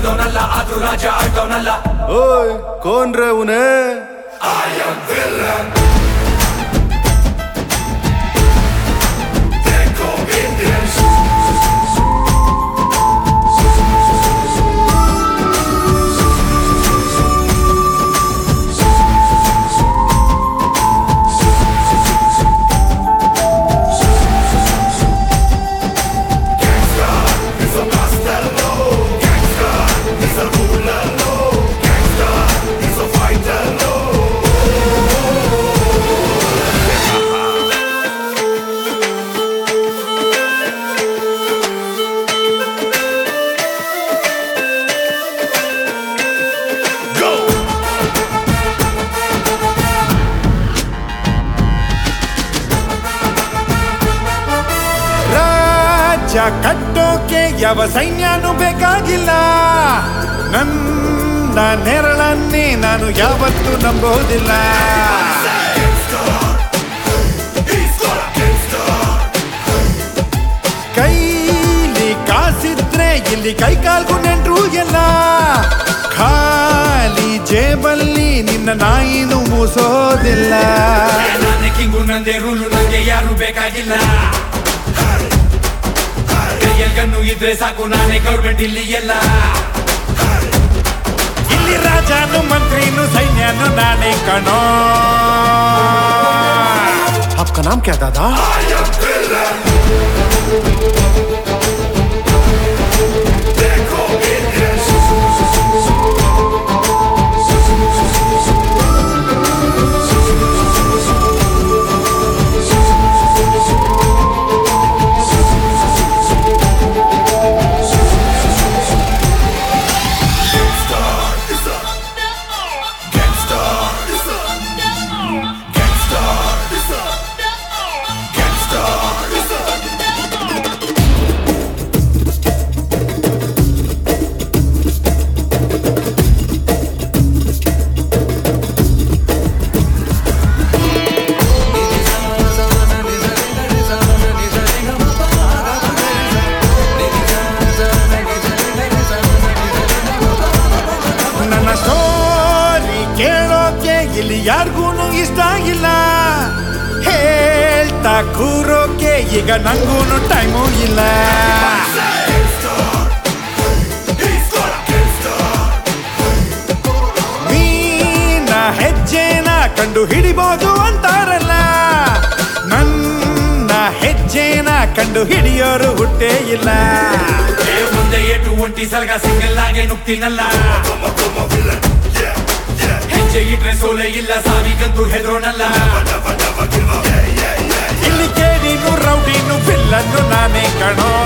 ಹೆದೋನಲ್ಲ ಆದ್ರೂ ರಾಜ ಆಡ್ದವನಲ್ಲ ಓಯ್ ಕೋನ್ ರೇ ಉನೇ ರಾಜ್ಯ ಕಟ್ಟೋಕೆ ಯಾವ ಸೈನ್ಯನೂ ಬೇಕಾಗಿಲ್ಲ ನನ್ನ ನೆರಳನ್ನೇ ನಾನು ಯಾವತ್ತೂ ನಂಬೋದಿಲ್ಲ ಕೈಲಿ ಕಾಸಿದ್ರೆ ಇಲ್ಲಿ ಕೈ ಕಾಲ್ಗೂ ನೆಂಟ್ರು ಎಲ್ಲ ಖಾಲಿ ಜೇಬಲ್ಲಿ ನಿನ್ನ ನಾಯಿನೂ ಮೂಸೋದಿಲ್ಲ ನಾನೇ ಕಿಂಗು ನಂದೇ ರೂಲು ನಂಗೆ ಯಾರು ಬೇಕಾಗಿಲ್ಲ ಕೈಯಲ್ಲಿ ಗನ್ನು ಇದ್ರೆ ಸಾಕು ನಾನೇ ಗೌರ್ಮೆಂಟ್ ಇಲ್ಲಿ ಎಲ್ಲ ಇಲ್ಲಿ ರಾಜನು ಮಂತ್ರಿನು ಸೈನ್ಯನು ನಾನೇ ಕಣೋ आपका नाम क्या दादा ನನ್ನ ಸ್ಟೋರಿ ಕೇಳೋಕೆ ಇಲ್ಲಿ ಯಾರಿಗೂ ಇಷ್ಟ ಇಲ್ಲ ಹೇಳ್ತಾ ಕೂರೋಕೆ ಈಗ ನಂಗೂನು ಟೈಮು ಇಲ್ಲ ಮೀನ ಹೆಜ್ಜೆನ ಕಂಡು ಹಿಡಿಬೋದು ಅಂತಾರಲ್ಲ ನನ್ನ ಹೆಜ್ಜೆನ ಕಂಡು ಹಿಡಿಯೋರು ಹುಟ್ಟೇ ಇಲ್ಲ ಏ ಮುಂದೆ ಏಟು ಒಂಟಿ ಸಲಗ ಸಿಂಗಲ್ ಆಗಿ ನುಗ್ತೀನಲ್ಲ ಹೆಜ್ಜೆ ಇಟ್ರೆ ಸೋಲೆ ಇಲ್ಲ ಸಾವಿಗಂತೂ ಹೆದರೋನಲ್ಲ ಇಲ್ಲಿ ಕೇಳಿನು ರೌಡಿನು ಬಿಲ್ಲನ್ನು ನಾನೇ ಕಣೋ